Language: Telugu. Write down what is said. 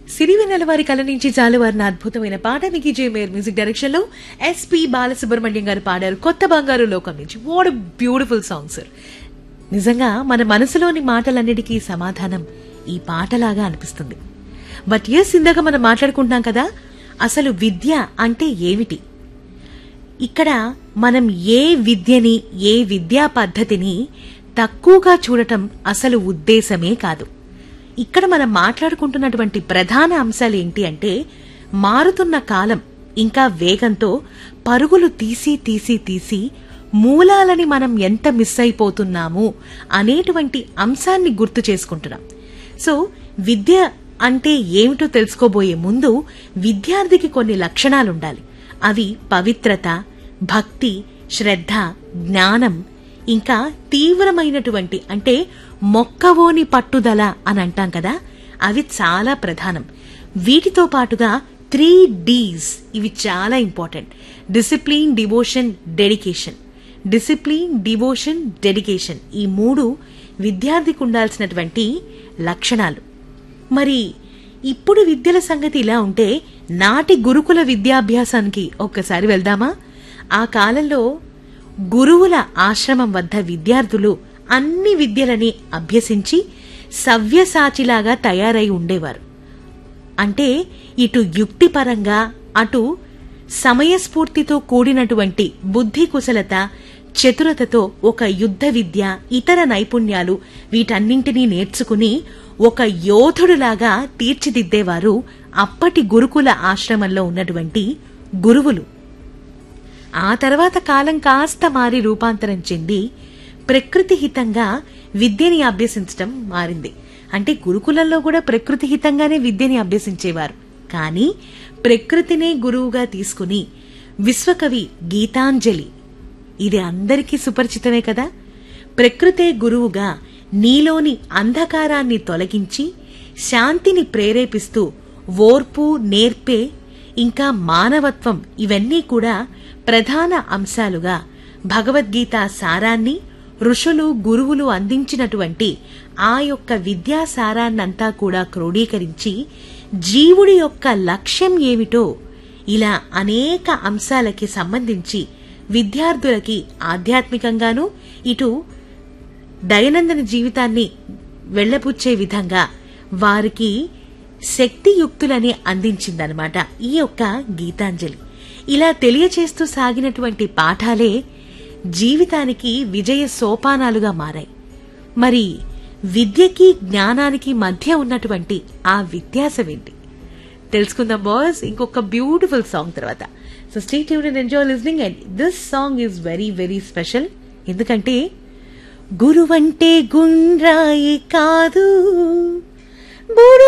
సిరివెన్నెల వారి కళ నుంచి జాలువారిన అద్భుతమైన పాట మీకు జే మేర్ మ్యూజిక్ డైరెక్షన్ లో ఎస్పి బాలసుబ్రహ్మణ్యం గారు పాడారు కొత్త బంగారు లోకం నుంచి వాట్ బ్యూటిఫుల్ సాంగ్ సార్ నిజంగా మన మనసులోని మాటలన్నిటికీ సమాధానం ఈ పాటలాగా అనిపిస్తుంది బట్ ఎస్ ఇందాక మనం మాట్లాడుకుంటున్నాం కదా అసలు విద్య అంటే ఏమిటి ఇక్కడ మనం ఏ విద్యని ఏ విద్యా పద్ధతిని తక్కువగా చూడటం అసలు ఉద్దేశమే కాదు ఇక్కడ మనం మాట్లాడుకుంటున్నటువంటి ప్రధాన అంశాలు ఏంటి అంటే మారుతున్న కాలం ఇంకా వేగంతో పరుగులు తీసి తీసి తీసి మూలాలని మనం ఎంత మిస్ అయిపోతున్నాము అనేటువంటి అంశాన్ని గుర్తు చేసుకుంటున్నాం సో విద్య అంటే ఏమిటో తెలుసుకోబోయే ముందు విద్యార్థికి కొన్ని లక్షణాలుండాలి అవి పవిత్రత భక్తి శ్రద్ధ జ్ఞానం ఇంకా తీవ్రమైనటువంటి అంటే మొక్కవోని పట్టుదల అని అంటాం కదా అవి చాలా ప్రధానం వీటితో పాటుగా త్రీ డీస్ ఇవి చాలా important discipline devotion dedication discipline devotion dedication ఈ మూడు విద్యార్థికి ఉండాల్సినటువంటి లక్షణాలు మరి ఇప్పుడు విద్యల సంగతి ఇలా ఉంటే నాటి గురుకుల విద్యాభ్యాసానికి ఒక్కసారి వెళ్దామా ఆ కాలంలో గురువుల ఆశ్రమం వద్ద విద్యార్థులు అన్ని విద్యలని అభ్యసించి సవ్యసాచిలాగా తయారై ఉండేవారు అంటే ఇటు యుక్తిపరంగా అటు సమయస్ఫూర్తితో కూడినటువంటి బుద్ధి కుశలత చతురతతో ఒక యుద్ధ విద్య ఇతర నైపుణ్యాలు వీటన్నింటినీ నేర్చుకుని ఒక యోధుడులాగా తీర్చిదిద్దేవారు అప్పటి గురుకుల ఆశ్రమంలో ఉన్నటువంటి గురువులు ఆ తర్వాత కాలం కాస్త మారి రూపాంతరం చెంది ప్రకృతి హితంగా విద్యని అభ్యసించడం మారింది అంటే గురుకులంలో కూడా ప్రకృతి హితంగానే విద్యని అభ్యసించేవారు కానీ ప్రకృతినే గురువుగా తీసుకుని విశ్వకవి గీతాంజలి ఇది అందరికీ సుపరిచితమే కదా ప్రకృతే గురువుగా నీలోని అంధకారాన్ని తొలగించి శాంతిని ప్రేరేపిస్తూ ఓర్పు నేర్పే ఇంకా మానవత్వం ఇవన్నీ కూడా ప్రధాన అంశాలుగా భగవద్గీత సారాన్ని ఋషులు గురువులు అందించినటువంటి ఆ యొక్క విద్యా సారాన్నంతా కూడా క్రోడీకరించి జీవుడి యొక్క లక్ష్యం ఏమిటో ఇలా అనేక అంశాలకి సంబంధించి విద్యార్థులకి ఆధ్యాత్మికంగానూ ఇటు దైనందిన జీవితాన్ని వెళ్లపుచ్చే విధంగా వారికి శక్తియుక్తులని అందించిందనమాట ఈ యొక్క గీతాంజలి ఇలా తెలియచేస్తూ సాగినటువంటి పాఠాలే జీవితానికి విజయ సోపానాలుగా మారాయి మరి విద్యకి జ్ఞానానికి మధ్య ఉన్నటువంటి ఆ వ్యత్యాసమేంటి తెలుసుకుందాం బాయ్స్ ఇంకొక బ్యూటిఫుల్ సాంగ్ తర్వాత so stay tune and enjoy listening and this song is very very special ఎందుకంటే గురువంటే గుండ్రాయి కాదు గురు